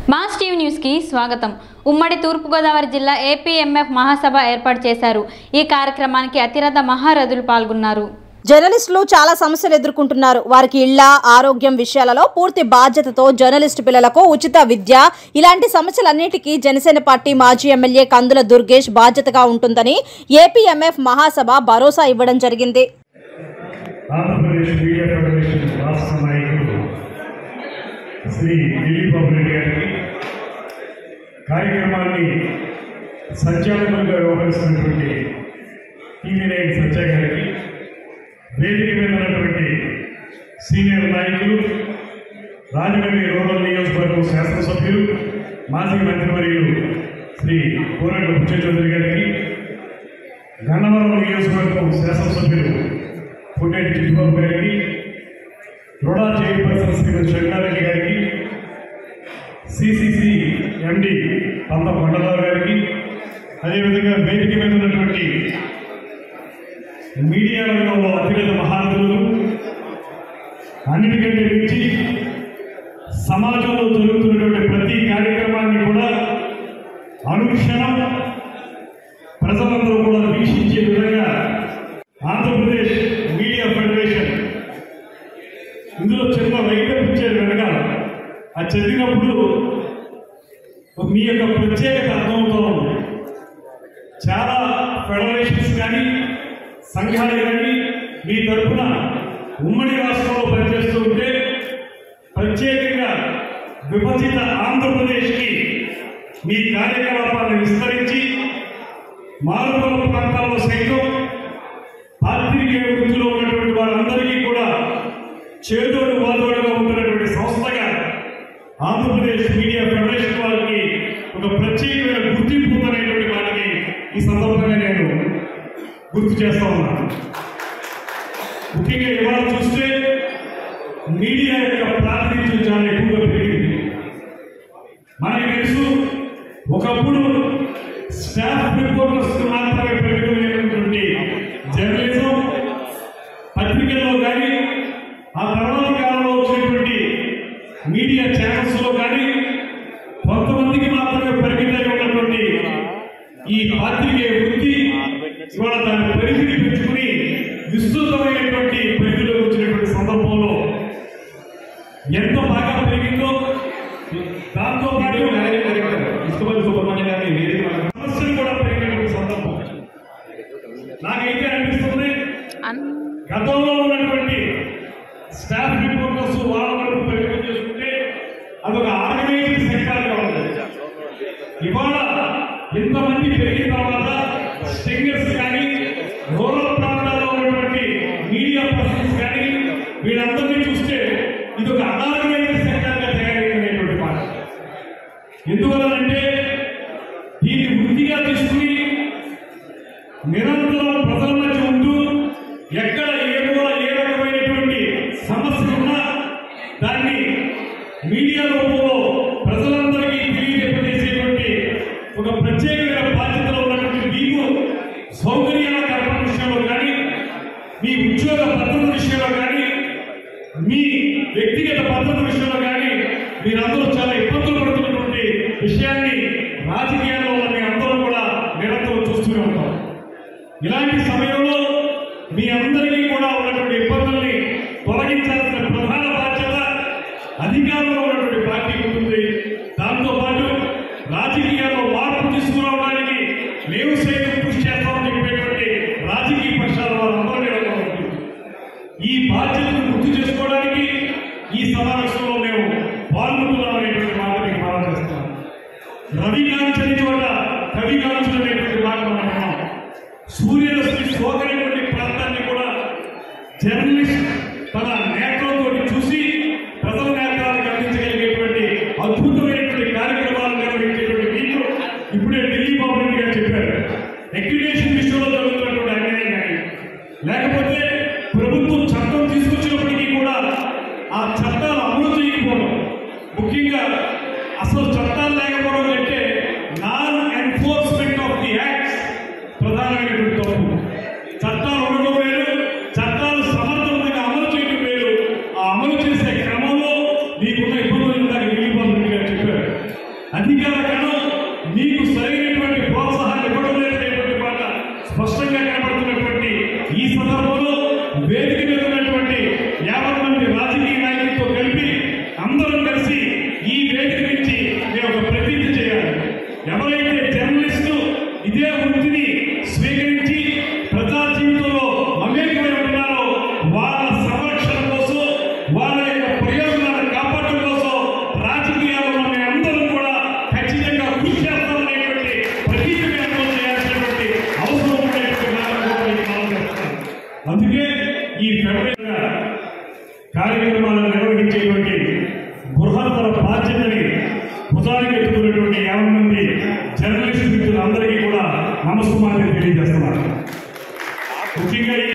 Mass TV న్యూస్కి స్వాగతం ఉమ్మడి తూర్పుగోదావరి జిల్లా ఏపీఎంఎఫ్ మహాసభ ఏర్పాటు చేశారు ఈ కార్యక్రమానికి అతిరథ మహారథులు పాల్గొన్నారు జర్నలిస్టులు చాలా సమస్యలు ఎదుర్కొంటున్నారు వారికి ఇళ్ల ఆరోగ్యం విషయాలలో పూర్తి బాధ్యతతో జర్నలిస్టు పిల్లలకు ఉచిత విద్య ఇలాంటి సమస్యలన్నిటికీ జనసేన పార్టీ మాజీ ఎమ్మెల్యే కందుల దుర్గేష్ బాధ్యతగా ఉంటుందని ఏపీఎంఎఫ్ మహాసభ భరోసా ఇవ్వడం జరిగింది ఆంధ్రప్రదేశ్ మీడియా ఫెడరేషన్ రాష్ట్ర నాయకులు శ్రీ దిలీప్ బాబు రెడ్డి గారికి కార్యక్రమాన్ని సంచాలకులుగా వ్యవహరిస్తున్నటువంటి టీవీ నైన్ సత్య గారికి వేదిక మీద ఉన్నటువంటి సీనియర్ నాయకులు రాజమండ్రి రూరల్ నియోజకవర్గం శాసనసభ్యులు మాజీ మంత్రివర్యులు శ్రీ కోరట బుచ్చచౌదరి గారికి గన్నవరం నియోజకవర్గం శాసనసభ్యులు పుట్టేటి చిట్టుబాబు గారికి రుడా చైర్పర్సన్ శ్రీమతి శంకరారెడ్డి గారికి సిసిసి ఎండి పంత కొండలరావు గారికి అదేవిధంగా వేదిక మీద ఉన్నటువంటి మీడియా రంగంలో అతిపెద్ద మహారథులు అన్నిటికంటే మించి సమాజంలో జరుగుతున్నటువంటి ప్రతి కార్యక్రమాన్ని కూడా అనుక్షణం ప్రజలందరూ కూడా వీక్షించే విధంగా ఆంధ్రప్రదేశ్ మీడియా ఫెడరేషన్ ఇందులో చిన్న వైద్యం ఇచ్చేది వెనకాల అది చదివినప్పుడు మీ యొక్క ప్రత్యేకత అర్థమవుతూ ఉంది చాలా ఫెడరేషన్స్ కానీ సంఘాలు కానీ మీ తరఫున ఉమ్మడి రాష్ట్రంలో పనిచేస్తూ ఉంటే ప్రత్యేకంగా విభజిత ఆంధ్రప్రదేశ్కి మీ కార్యకలాపాలను విస్తరించి మారుమూల ప్రాంతాల్లో సైతం పాత్రికేయ వృత్తిలో ఉన్నటువంటి వారందరికీ కూడా చేదోడు వాదోడుగా ఉంటున్నటువంటి సంస్థగా ఆంధ్రప్రదేశ్ మీడియా ఫెడరేషన్ వారికి ఒక ప్రత్యేకమైన గుర్తింపు ఉందనేటువంటి వాటిని ఈ సందర్భంగా నేను గుర్తు చేస్తా ఉన్నాను ముఖ్యంగా ఇవాళ చూస్తే మీడియా యొక్క ప్రాతినిధ్యం చాలా ఎక్కువగా పెరిగింది మనకి తెలుసు ఒకప్పుడు స్టాఫ్ రిపోర్టర్స్ మాత్రమే పరిమితమైనటువంటి జర్నలిజం పత్రికల్లో కానీ ఆ తర్వాత కాలంలో వచ్చినటువంటి మీడియా ఛానల్స్ లో కానీ కొంతమందికి మాత్రమే పరిమితమై ఉన్నటువంటి ఈ పాత్రికేయ వృత్తి ఇవాళ దాని పరిధిని పెంచుకుని విస్తృతమైనటువంటి పరిధిలోకి వచ్చినటువంటి సందర్భంలో ఎంత బాగా పెరిగిందో దాంతో పాటు ఇష్టపడి సుబ్రహ్మణ్య గారిని వేదిక మీద సమస్యలు కూడా పెరిగినటువంటి సందర్భం నాకైతే అనిపిస్తుంది గతంలో ఉన్నటువంటి స్టాఫ్ రిపోర్టర్స్ వాళ్ళ వరకు పరిమితం చేసుకుంటే అదొక ఆర్గనైజ్డ్ సెక్టార్గా ఉంది ఇవాళ ఇంతమంది పెరిగిన తర్వాత స్టింగర్స్ కానీ రూరల్ ప్రాంతాల్లో ఉన్నటువంటి మీడియా పర్సన్స్ కానీ వీళ్ళందరినీ చూస్తే ఇది ఒక అనార్గనైజ్డ్ సెక్టార్గా తయారైందనేటువంటి మాట ఎందువలనంటే దీన్ని వృత్తిగా తీసుకుని నిరంతరం ప్రజల మధ్య ఉంటూ ఎక్కడ ఏ మూల ఏ రకమైనటువంటి సమస్య ఉన్నా దాన్ని మీడియా రూపంలో ప్రజలందరికీ తెలియజేసేటువంటి ఒక ప్రత్యేకమైన బాధ్యతలో ఉన్నటువంటి మీకు సౌకర్యాల కల్పన విషయంలో కానీ మీ ఉద్యోగ భద్రత విషయంలో కానీ మీ వ్యక్తిగత భద్రత విషయంలో కానీ మీరందరూ చాలా ఇబ్బందులు పడుతున్నటువంటి విషయాన్ని రాజకీయాల్లో మీ అందరూ కూడా నిరంతరం చూస్తూనే ఉంటాం ఇలాంటి సమయంలో మీ అందరికీ కూడా ఉన్నటువంటి ఇబ్బందుల్ని తొలగించాల్సిన ప్రధాన బాధ్యత అధికారంలో ఉన్నటువంటి పార్టీకి ఉంటుంది దాంతో పాటు రాజకీయాల్లో మార్పు తీసుకురావడానికి మేము సైతం కృషి చేస్తామని చెప్పేటువంటి రాజకీయ పక్షాల వారందరూ కూడా ఉంటుంది ఈ బాధ్యతను గుర్తు చేసుకోవడానికి ఈ సమావేశంలో మేము పాల్గొంటున్నామనేటువంటి మాట మీకు మనం చేస్తున్నాం రవి కాంచని చోట కవి కాంచులు అనేటువంటి మాట మనం అన్నాం సూర్యరశ్మి సోకరైనటువంటి ప్రాంతాన్ని కూడా జర్నలిస్ట్ తన నేత్రంతో చూసి ప్రజల నేత్రాలకు అందించగలిగేటువంటి అద్భుతమైనటువంటి కార్యక్రమాలు నిర్వహించేటువంటి మీకు ఇప్పుడే ఢిల్లీ బాబు రెడ్డి గారు చెప్పారు ఎక్విడేషన్ విషయంలో జరుగుతున్నటువంటి అన్యాయం కానీ లేకపోతే ప్రభుత్వం చట్టం తీసుకొచ్చినప్పటికీ కూడా ఆ చట్టాలు అమలు చేయకపోవడం ముఖ్యంగా అసలు చట్టాలు లేకపోవడం అంటే non enforcement of the acts ప్రధానమైనటువంటి తప్పు చట్టాలు ఉండడం వేరు చట్టాలు సమర్థవంతంగా అమలు చేయడం వేరు అధికార గణం మీకు సరైనటువంటి ప్రోత్సాహాన్ని ఇవ్వడం లేదనేటువంటి మాట స్పష్టంగా కనబడుతున్నటువంటి ఈ సందర్భంలో వేదిక మీద ఉన్నటువంటి యాభై మంది రాజకీయ నాయకులతో కలిపి అందరం కలిసి ఈ వేదిక నుంచి మేము ఒక ప్రతిజ్ఞ చేయాలి ఎవరైతే జర్నలిస్టు ఇదే వృత్తిని స్వీకరించి ప్రజా జీవితంలో మమేకమై ఉన్నారో వాళ్ళ సంరక్షణ కోసం వాళ్ళ యొక్క ప్రయోజనాలను కాపాడడం కోసం రాజకీయాల్లో మేము అందరం కూడా ఖచ్చితంగా కృషి చేస్తామనేటువంటి ప్రతిజ్ఞ మేము చేయాల్సినటువంటి అవసరం ఉండేటువంటి మాటలు కూడా మీకు మనం చేస్తున్నాం. అందుకే ఈ ఫెడరల్ కార్యక్రమాలను నిర్వహించేటువంటి బృహత్తర బాధ్యతని భుజానికి ఎత్తుకున్నటువంటి యాభై మంది జర్నలిస్ట్ మిత్రులందరికీ కూడా నమస్కారం తెలియజేస్తున్నారు ముఖ్యంగా ఈ